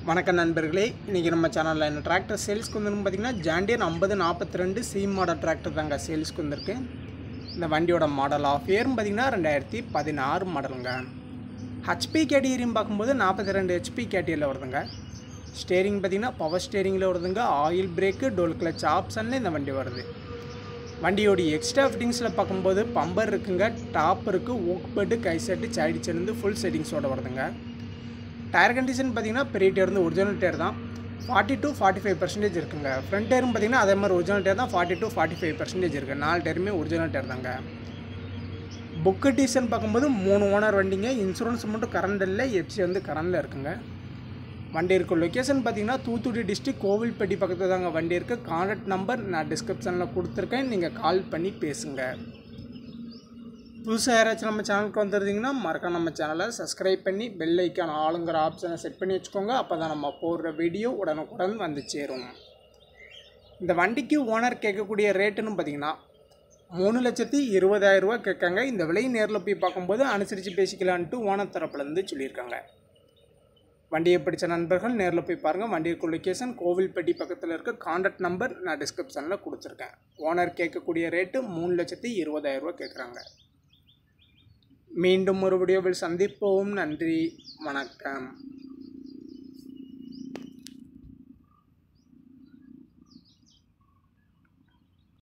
வணக்கம் நண்பர்களே இன்றைக்கி நம்ம சேனலில் என்ன டிராக்டர் சேல்ஸ்க்கு வந்துருக்கு பார்த்தீங்கன்னா ஜாண்டியர் ஐம்பது நாற்பத்தி ரெண்டு சி மாடல் டிராக்டர் தாங்க சேல்ஸ்க்கு வந்திருக்கு இந்த வண்டியோட மாடல் ஆஃப் இயர்னு பார்த்தீங்கன்னா ரெண்டாயிரத்தி பதினாறு மாடலுங்க ஹெச்பி கேட்டகிரின்னு பார்க்கும்போது நாற்பத்தி ரெண்டு ஹெச்பி கேட்டகிரியில் வருதுங்க ஸ்டேரிங் பார்த்தீங்கன்னா பவர் ஸ்டேரிங்கில் வருதுங்க ஆயில் பிரேக்கு டோல் கிளச் ஆப்ஷனில் இந்த வண்டி வருது வண்டியோடைய எக்ஸ்ட்ரா ஃபிட்டிங்ஸில் பார்க்கும்போது பம்பர் இருக்குங்க டாப் இருக்குது ஒர்க் பெட்டு கை செட்டு சைடு சேர்ந்து ஃபுல் செட்டிங்ஸோட வருதுங்க டயர் கண்டிஷன் பார்த்தீங்கன்னா பெரிய டயர் வந்து ஒரிஜினல் டயர் தான் forty to forty five percentage இருக்குங்க ஃப்ரண்ட் டயரும் பார்த்தீங்கன்னா அதே மாதிரி ஒரிஜினல் டயர் தான் forty to forty five percentage இருக்குது நாலு டயருமே ஒரிஜினல் டயர் தாங்க புக்கு டீசன் பார்க்கும்போது மூணு ஓனர் வண்டிங்க இன்சூரன்ஸ் மட்டும் கரண்ட் இல்லை எஃப்சி வந்து கரண்டில் இருக்குங்க வண்டி இருக்க லொக்கேஷன் பார்த்தீங்கன்னா தூத்துக்குடி டிஸ்ட்ரிக் கோவில்பட்டி பக்கத்தில் தாங்க வண்டி இருக்குது கான்டாக்ட் நம்பர் நான் டிஸ்கிரிப்ஷனில் கொடுத்துருக்கேன் நீங்கள் கால் பண்ணி பேசுங்க புதுசாக யாராச்சும் நம்ம சேனலுக்கு வந்துருந்தீங்கன்னா மறக்காம நம்ம சேனலை சப்ஸ்கிரைப் பண்ணி பெல் ஐக்கான் ஆளுங்கிற ஆப்ஷனை செட் பண்ணி வச்சுக்கோங்க அப்போ தான் நம்ம போடுற வீடியோ உடனுக்குடன் வந்து சேரும் இந்த வண்டிக்கு ஓனர் கேட்கக்கூடிய ரேட்டுன்னு பார்த்தீங்கன்னா மூணு லட்சத்தி இருபதாயிரம் ரூபா கேட்காங்க இந்த விலை நேரில் போய் பார்க்கும்போது அனுசரித்து பேசிக்கலான்ட்டு ஓனர் தரப்புலேருந்து சொல்லியிருக்காங்க வண்டியை பிடிச்ச நண்பர்கள் நேரில் போய் பாருங்கள் வண்டி இருக்க லொக்கேஷன் கோவில்பட்டி பக்கத்தில் இருக்க கான்டாக்ட் நம்பர் நான் டிஸ்கிரிப்ஷனில் கொடுத்துருக்கேன் ஓனர் கேட்கக்கூடிய ரேட்டு மூணு லட்சத்தி இருபதாயிரம் ரூபா கேட்குறாங்க மீண்டும் ஒரு வீடியோவில் சந்திப்போம் நன்றி வணக்கம்